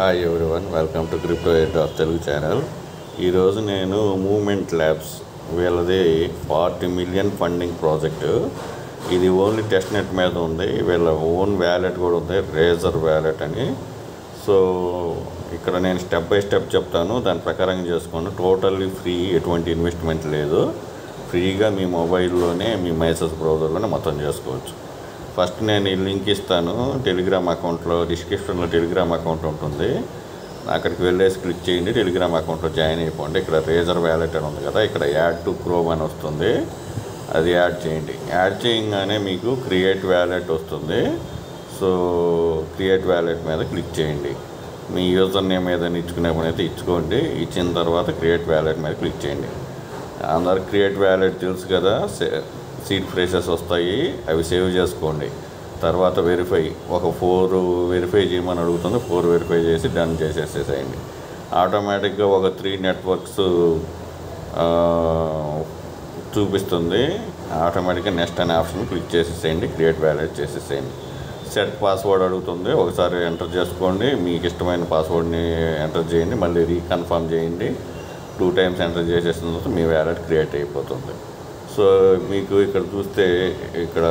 hi everyone welcome to crypto eight of Telugu channel ఈరోజు నేను moment labs వీళ్ళది forty million funding project ఇది only test net మీద ఉంది వీళ్ళ ఓన్ వ్యాలెట్ కూడా ఉంది రేజర్ వ్యాలెట్ అని సో ఇక్కడ నేను స్టెప్ బై స్టెప్ చెప్తాను దాని ప్రకారం చేసుకోండి టోటల్లీ ఫ్రీ ఎటువంటి ఇన్వెస్ట్మెంట్ లేదు ఫ్రీగా మీ మొబైల్లోనే మీ మైసెస్ బ్రౌజర్లోనే మొత్తం చేసుకోవచ్చు ఫస్ట్ నేను ఈ లింక్ ఇస్తాను టెలిగ్రామ్ అకౌంట్లో డిస్క్రిప్షన్లో టెలిగ్రామ్ అకౌంట్ ఉంటుంది అక్కడికి వెళ్ళేసి క్లిక్ చేయండి టెలిగ్రామ్ అకౌంట్లో జాయిన్ అయిపోండి ఇక్కడ రేజర్ వ్యాలెట్ అని ఉంది కదా ఇక్కడ యాడ్ టు క్రోమ్ అని వస్తుంది అది యాడ్ చేయండి యాడ్ చేయగానే మీకు క్రియేట్ వ్యాలెట్ వస్తుంది సో క్రియేట్ వ్యాలెట్ మీద క్లిక్ చేయండి మీ యూజర్ నేమ్ ఏదైనా ఇచ్చుకునే పని అయితే ఇచ్చుకోండి ఇచ్చిన తర్వాత క్రియేట్ వ్యాలెట్ మీద క్లిక్ చేయండి అందరు క్రియేట్ వ్యాలెట్ తెలుసు కదా సీడ్ ఫ్రేసెస్ వస్తాయి అవి సేవ్ చేసుకోండి తర్వాత వెరిఫై ఒక ఫోర్ వెరిఫై చేయమని అడుగుతుంది ఫోర్ వెరిఫై చేసి డన్ చేసేసేసేయండి ఆటోమేటిక్గా ఒక త్రీ నెట్వర్క్స్ చూపిస్తుంది ఆటోమేటిక్గా నెక్స్ట్ అనే ఆప్షన్ క్లిక్ చేసేసేయండి క్రియేట్ వ్యాలెట్ చేసేసేయండి సెట్ పాస్వర్డ్ అడుగుతుంది ఒకసారి ఎంటర్ చేసుకోండి మీకు ఇష్టమైన పాస్వర్డ్ని ఎంటర్ చేయండి మళ్ళీ రీకన్ఫర్మ్ చేయండి టూ టైమ్స్ ఎంటర్ చేసేసిన తర్వాత మీ వ్యాలెట్ క్రియేట్ అయిపోతుంది సో మీకు ఇక్కడ చూస్తే ఇక్కడ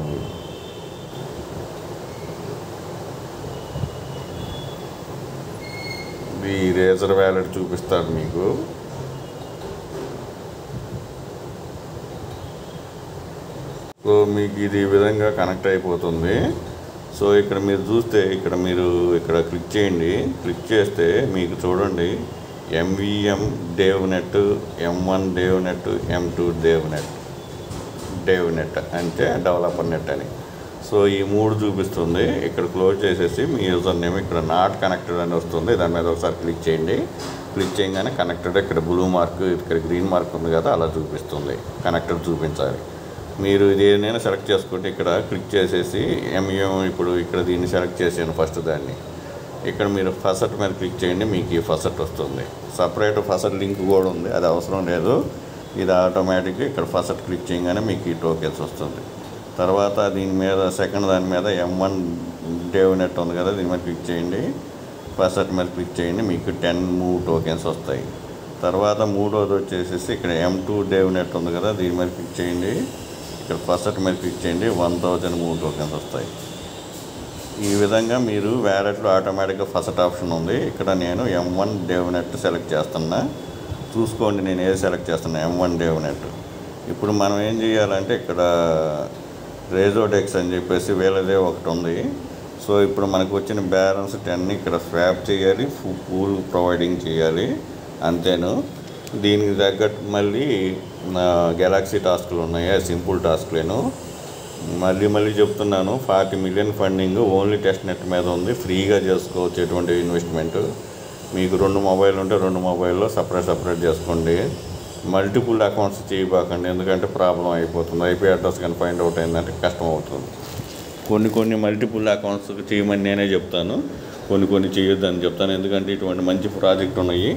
ఈ రేజర్ వ్యాలెట్ చూపిస్తారు మీకు సో మీకు ఇది ఈ విధంగా కనెక్ట్ అయిపోతుంది సో ఇక్కడ మీరు చూస్తే ఇక్కడ మీరు ఇక్కడ క్లిక్ చేయండి క్లిక్ చేస్తే మీకు చూడండి M V M dev net M one dev net M two dev net dev net అంటే డెవలపర్ నెట్ అని సో ఈ మూడు చూపిస్తుంది ఇక్కడ క్లోజ్ చేసేసి మీ యూజర్ నేమ్ ఇక్కడ నాట్ కనెక్టెడ్ అని వస్తుంది దాని మీద ఒకసారి క్లిక్ చేయండి క్లిక్ చేయగానే కనెక్టెడ్ ఇక్కడ బ్లూ మార్క్ ఇక్కడ గ్రీన్ మార్క్ ఉంది కదా అలా చూపిస్తుంది కనెక్టెడ్ చూపించాలి మీరు ఇది ఏదైనా సెలెక్ట్ చేసుకుంటే ఇక్కడ క్లిక్ చేసేసి ఎంఎం ఇప్పుడు ఇక్కడ దీన్ని సెలెక్ట్ చేసాను ఫస్ట్ దాన్ని ఇక్కడ మీరు ఫసట్ మీద క్లిక్ చేయండి మీకు ఈ ఫసట్ వస్తుంది సపరేట్ ఫసట్ లింక్ కూడా ఉంది అది అవసరం లేదు ఇది ఆటోమేటిక్గా ఇక్కడ ఫసట్ క్లిక్ చేయగానే మీకు ఈ టోకెన్స్ వస్తుంది తర్వాత దీని మీద సెకండ్ దాని మీద ఎం వన్ డేవ్ నెట్ ఉంది కదా దీని మీద క్లిక్ చేయండి ఫసట్ మీద క్లిక్ చేయండి మీకు టెన్ మూవ్ టోకెన్స్ వస్తాయి తర్వాత మూడోది వచ్చేసేసి ఇక్కడ ఎం టూ డేవ్ నెట్ ఉంది కదా దీని మీద క్లిక్ చేయండి ఇక్కడ ఫస్ట్ మీద క్లిక్ చేయండి వన్ థౌజండ్ మూడు టోకెన్స్ వస్తాయి ఈ విధంగా మీరు వ్యాలెట్లో ఆటోమేటిక్గా ఫస్ట్ ఆప్షన్ ఉంది ఇక్కడ నేను M one dev net select చేస్తున్నా చూసుకోండి నేను ఏది సెలెక్ట్ చేస్తున్నా ఎం వన్ డేవ్ నెట్ ఇప్పుడు మనం ఏం చేయాలంటే ఇక్కడ రేజోడెక్స్ అని చెప్పేసి వీళ్ళదే ఒకటి ఉంది సో ఇప్పుడు మనకు వచ్చిన బ్యాలెన్స్ టెన్ ఇక్కడ స్వాప్ చేయాలి పూల్ ప్రొవైడింగ్ చేయాలి అంతేను దీనికి తగ్గట్టు మళ్ళీ గెలాక్సీ టాస్క్లు ఉన్నాయి సింపుల్ టాస్క్లేను మళ్ళీ మళ్ళీ చెప్తున్నాను forty million funding only test net మీద ఉంది ఫ్రీగా చేసుకోవచ్చు ఎటువంటి ఇన్వెస్ట్మెంట్ మీకు రెండు మొబైల్ ఉంటే రెండు మొబైల్లో సపరేట్ సపరేట్ చేసుకోండి మల్టిపుల్ అకౌంట్స్ చేయబాకండి ఎందుకంటే ప్రాబ్లం అయిపోతుంది ఐపీ అడ్రస్ కానీ ఫైండ్ అవుట్ అయిందంటే కష్టం అవుతుంది కొన్ని కొన్ని మల్టిపుల్ అకౌంట్స్ చేయమని నేనే చెప్తాను కొన్ని కొన్ని చేయొద్దని చెప్తాను ఎందుకంటే ఇటువంటి మంచి ప్రాజెక్ట్ ఉన్నాయి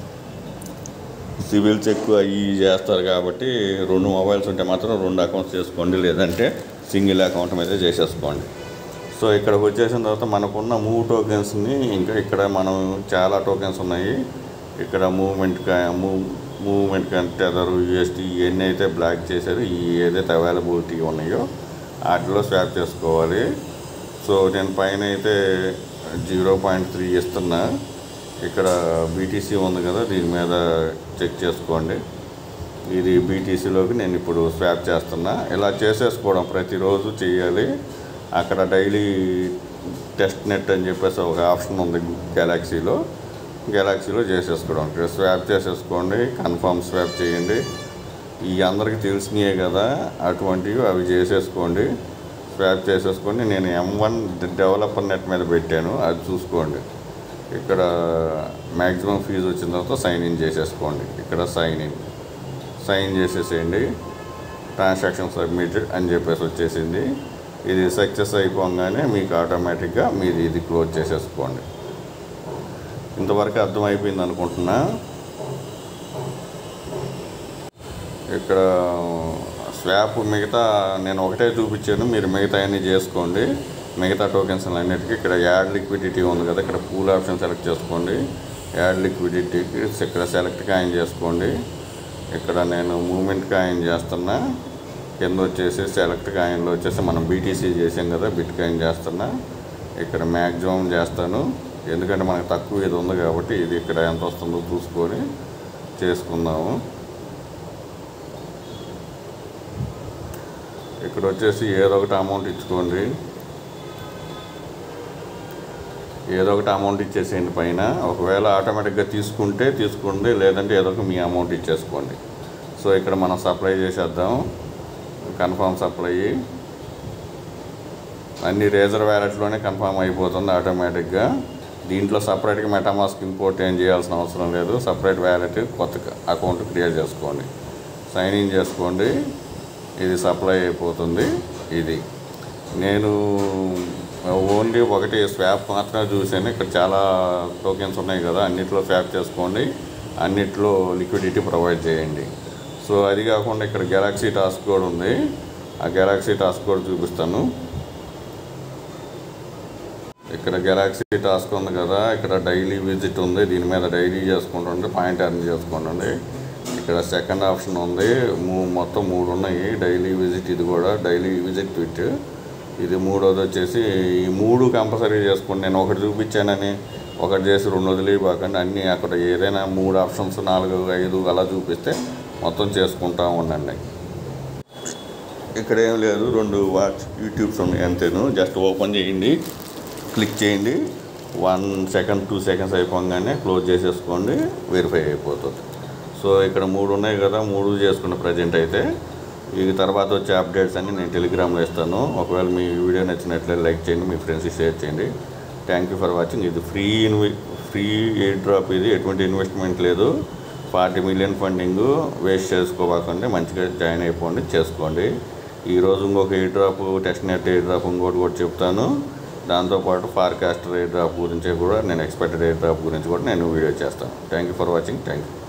సివిల్స్ ఎక్కువ అవి చేస్తారు కాబట్టి రెండు మొబైల్స్ ఉంటే మాత్రం రెండు అకౌంట్స్ చేసుకోండి లేదంటే సింగిల్ అకౌంట్ మీద చేసేసుకోండి సో ఇక్కడికి వచ్చేసిన తర్వాత మనకున్న మూవ్ టోకెన్స్ని ఇంకా ఇక్కడ మనం చాలా టోకెన్స్ ఉన్నాయి ఇక్కడ మూవ్మెంట్ మూవ్ మూవ్మెంట్ కంటెదర్ యూఎస్టీ ఇవన్నీ అయితే బ్లాక్ చేశారు ఈ ఏదైతే అవైలబిలిటీ ఉన్నాయో వాటిలో స్వాప్ చేసుకోవాలి సో నేను పైన అయితే జీరో పాయింట్ త్రీ ఇస్తున్నా ఇక్కడ బీటీసీ ఉంది కదా దీని మీద చెక్ చేసుకోండి ఇది బీటీసీలోకి నేను ఇప్పుడు స్వాప్ చేస్తున్నా ఇలా చేసేసుకోవడం ప్రతిరోజు చేయాలి అక్కడ డైలీ టెస్ట్ నెట్ అని చెప్పేసి ఒక ఆప్షన్ ఉంది గెలాక్సీలో గెలాక్సీలో చేసేసుకోవడం ఇక్కడ స్వాప్ చేసేసుకోండి కన్ఫర్మ్ స్వాప్ చేయండి ఈ అందరికీ తెలిసినాయే కదా అటువంటివి అవి చేసేసుకోండి స్వాప్ చేసేసుకోండి నేను ఎం వన్ డెవలపర్ నెట్ మీద పెట్టాను అది చూసుకోండి ఇక్కడ మ్యాక్సిమం ఫీజు వచ్చిన తర్వాత సైన్ ఇన్ చేసేసుకోండి ఇక్కడ సైన్ ఇన్ సైన్ చేసేసేయండి ట్రాన్సాక్షన్ సబ్మిటెడ్ అని చెప్పేసి వచ్చేసింది ఇది సక్సెస్ అయిపోగానే మీకు ఆటోమేటిక్గా మీది ఇది క్లోజ్ చేసేసుకోండి ఇంతవరకు అర్థమైపోయింది అనుకుంటున్నా ఇక్కడ స్వాప్ మిగతా నేను ఒకటే చూపించాను మీరు మిగతా అన్నీ చేసుకోండి మిగతా టోకెన్స్ అన్నిటికీ ఇక్కడ యాడ్ లిక్విడిటీ ఉంది కదా ఇక్కడ పూల్ ఆప్షన్ సెలెక్ట్ చేసుకోండి యాడ్ లిక్విడిటీకి ఇక్కడ సెలెక్ట్ కాయిన్ చేసుకోండి ఇక్కడ నేను మూమెంట్ కాయిన్ చేస్తున్నా కింద వచ్చేసి సెలెక్ట్ కాయిన్లో వచ్చేసి మనం బీటీసీ చేసాం కదా బిట్ కాయిన్ చేస్తున్నా ఇక్కడ మ్యాక్సిమం చేస్తాను ఎందుకంటే మనకు తక్కువ ఇది ఉంది కాబట్టి ఇది ఇక్కడ ఎంత వస్తుందో చూసుకొని చేసుకుందాము ఇక్కడ వచ్చేసి ఏదో ఒకటి అమౌంట్ ఇచ్చుకోండి ఏదో ఒకటి అమౌంట్ ఇచ్చేసేయండి పైన ఒకవేళ ఆటోమేటిక్గా తీసుకుంటే తీసుకోండి లేదంటే ఏదో ఒక మీ అమౌంట్ ఇచ్చేసుకోండి సో ఇక్కడ మనం సప్లై చేసేద్దాం కన్ఫర్మ్ సప్లై అన్ని రేజర్ వ్యాలెట్లోనే కన్ఫర్మ్ అయిపోతుంది ఆటోమేటిక్గా దీంట్లో సపరేట్గా మెటామాస్క్ ఇంపోర్ట్ ఏం చేయాల్సిన అవసరం లేదు సపరేట్ వ్యాలెట్ కొత్త అకౌంట్ క్రియేట్ చేసుకోండి సైన్ ఇన్ చేసుకోండి ఇది సప్లై అయిపోతుంది ఇది నేను ఓన్లీ ఒకటి స్వాప్ మాత్రమే చూశాను ఇక్కడ చాలా టోకెన్స్ ఉన్నాయి కదా అన్నిట్లో స్వాప్ చేసుకోండి అన్నిట్లో లిక్విడిటీ ప్రొవైడ్ చేయండి సో అది కాకుండా ఇక్కడ గెలాక్సీ టాస్క్ కూడా ఉంది ఆ గెలాక్సీ టాస్క్ కూడా చూపిస్తాను ఇక్కడ గెలాక్సీ టాస్క్ ఉంది కదా ఇక్కడ డైలీ విజిట్ ఉంది దీని మీద డైలీ చేసుకుంటుండే పాయింట్ ఎర్న్ చేసుకోండి ఇక్కడ సెకండ్ ఆప్షన్ ఉంది మూ- మొత్తం మూడు ఉన్నాయి డైలీ విజిట్ ఇది కూడా డైలీ విజిట్ ట్విట్ ఇది మూడోది వచ్చేసి ఈ మూడు కంపల్సరీ చేసుకోండి నేను ఒకటి చూపించానని ఒకటి చేసి రెండు వదిలేయబాకండి అన్నీ అక్కడ ఏదైనా మూడు ఆప్షన్స్ నాలుగు ఐదు అలా చూపిస్తే మొత్తం చేసుకుంటా ఉండండి ఇక్కడ ఏం లేదు రెండు వాచ్ యూట్యూబ్స్ ఉన్నాయి అంతేను జస్ట్ ఓపెన్ చేయండి క్లిక్ చేయండి వన్ సెకండ్ టూ సెకండ్స్ అయిపోగానే క్లోజ్ చేసేసుకోండి వెరిఫై అయిపోతుంది సో ఇక్కడ మూడు ఉన్నాయి కదా మూడు చేసుకున్న ప్రజెంట్ అయితే ఈ తర్వాత వచ్చే అప్డేట్స్ అన్ని నేను టెలిగ్రామ్లో ఇస్తాను ఒకవేళ మీ వీడియో నచ్చినట్లయితే లైక్ చేయండి మీ ఫ్రెండ్స్కి షేర్ చేయండి థ్యాంక్ యూ ఫర్ వాచింగ్ ఇది ఫ్రీ ఇన్వె ఫ్రీ ఎయిర్ డ్రాప్ ఇది ఎటువంటి ఇన్వెస్ట్మెంట్ లేదు ఫార్టీ మిలియన్ ఫండింగ్ వేస్ట్ చేసుకోవాకండి మంచిగా జాయిన్ అయిపోండి చేసుకోండి ఈరోజు ఇంకొక airdrop testnet airdrop ఇంకోటి కూడా చెప్తాను దాంతోపాటు ఫార్కాస్టర్ ఎయిర్ డ్రాప్ గురించి కూడా నేను ఎక్స్పెక్టెడ్ ఎయిర్ డ్రాప్ గురించి కూడా నేను వీడియో చేస్తాను thank you for watching thank you